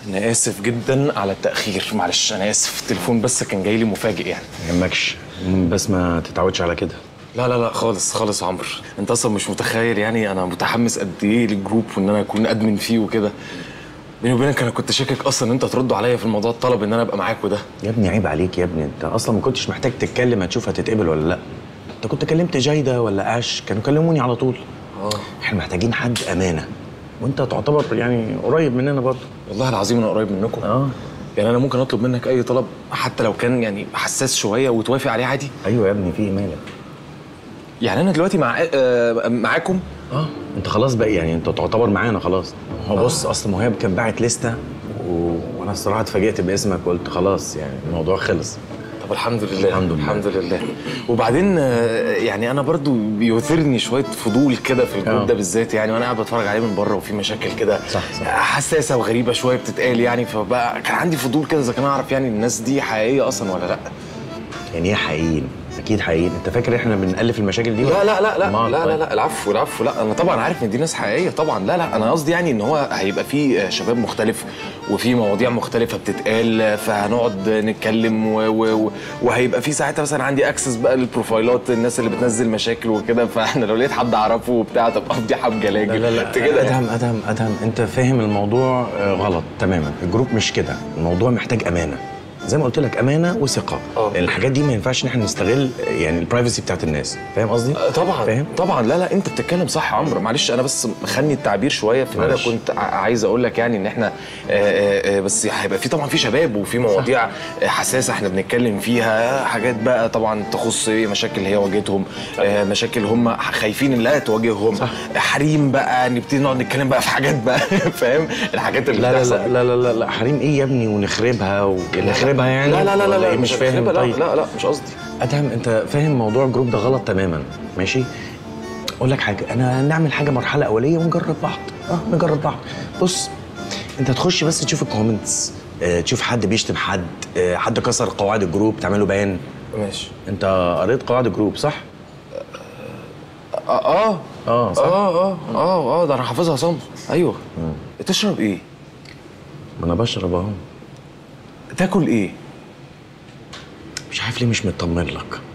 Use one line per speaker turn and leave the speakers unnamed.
انا اسف جدا على التاخير معلش انا اسف التليفون بس كان جاي لي مفاجئ يعني
ما يهمكش بس ما تتعودش على كده
لا لا لا خالص خالص يا عمرو انت اصلا مش متخيل يعني انا متحمس قد ايه للجروب وان انا اكون ادمن فيه وكده بيني وبينك انا كنت شاكك اصلا ان انت تردوا عليا في الموضوع الطلب ان انا ابقى معاكوا ده
يا ابني عيب عليك يا ابني انت اصلا ما كنتش محتاج تتكلم هتشوف هتتقبل ولا لا انت كنت كلمت جايده ولا اش كانوا كلموني على طول
اه
احنا محتاجين حد امانه وانت تعتبر يعني قريب مننا برضه
والله العظيم انا قريب منكم
اه
يعني انا ممكن اطلب منك اي طلب حتى لو كان يعني حساس شويه وتوافق عليه عادي
ايوه يا ابني في إيه مالك
يعني انا دلوقتي مع آه معاكم
اه انت خلاص بقى يعني انت تعتبر معانا خلاص هو بص اصل مهاب كان باعت لسته و... وانا الصراحه اتفاجئت باسمك قلت خلاص يعني الموضوع خلص
طب الحمد لله
الحمد لله.
الحمد لله وبعدين آه، يعني انا برضو بيثيرني شويه فضول كده في الجروب
آه.
ده بالذات يعني وانا قاعد بتفرج عليه من بره وفي مشاكل كده
صح، صح.
حساسه وغريبه شويه بتتقال يعني فبقى كان عندي فضول كده اذا كان اعرف يعني الناس دي حقيقيه اصلا ولا لا
يعني ايه حقيقيين اكيد حقيقيين انت فاكر احنا بنالف المشاكل دي
لا لا لا لا
أمال
لا لا
طيب.
لا العفو العفو لا انا طبعا عارف ان دي ناس حقيقيه طبعا لا لا انا قصدي يعني ان هو هيبقى في شباب مختلف وفي مواضيع مختلفه بتتقال فهنقعد نتكلم و و و وهيبقى في ساعتها مثلا عندي اكسس بقى للبروفايلات الناس اللي بتنزل مشاكل وكده فاحنا لو لقيت حد اعرفه وبتاع طب افضي حب جلاجل
لا لا لا
انت كده
ادهم ادهم ادهم انت فاهم الموضوع آه، غلط تماما الجروب مش كده الموضوع محتاج امانه زي ما قلت لك امانه وثقه
آه.
لان الحاجات دي ما ينفعش ان احنا نستغل يعني البرايفسي بتاعت الناس فاهم قصدي
آه، طبعا
فاهم
طبعا لا لا انت بتتكلم صح يا عمرو معلش انا بس مخني التعبير شويه في ان انا
معلش.
كنت ع- عايز اقول لك يعني ان احنا آه، آه، آه، بس هيبقى في طبعا في شباب وفي مواضيع آه، حساسه احنا بنتكلم فيها حاجات بقى طبعا تخص إيه، مشاكل هي واجهتهم آه، مشاكل هم خايفين ان لا تواجههم
صح.
حريم بقى نبتدي نقعد نتكلم بقى في حاجات بقى فاهم الحاجات اللي
لا لا
بتحصل
لا لا لا لا, لا حريم ايه يا ابني ونخربها ونخربها يعني
لا لا لا لا,
ولا
لا
إيه؟ مش فاهم
هنخربها، لا
طيب
لا لا مش قصدي
ادهم انت فاهم موضوع الجروب ده غلط تماما ماشي اقول لك حاجه انا نعمل حاجه مرحله اوليه ونجرب بعض اه نجرب بعض بص انت تخش بس تشوف الكومنتس اه تشوف حد بيشتم حد اه حد كسر قواعد الجروب تعمله بيان
ماشي
انت قريت قواعد الجروب صح
اه اه
اه صح
اه اه اه اه ده انا حافظها صم ايوه تشرب ايه
ما انا بشرب اهو
تاكل ايه
مش عارف ليه مش مطمن لك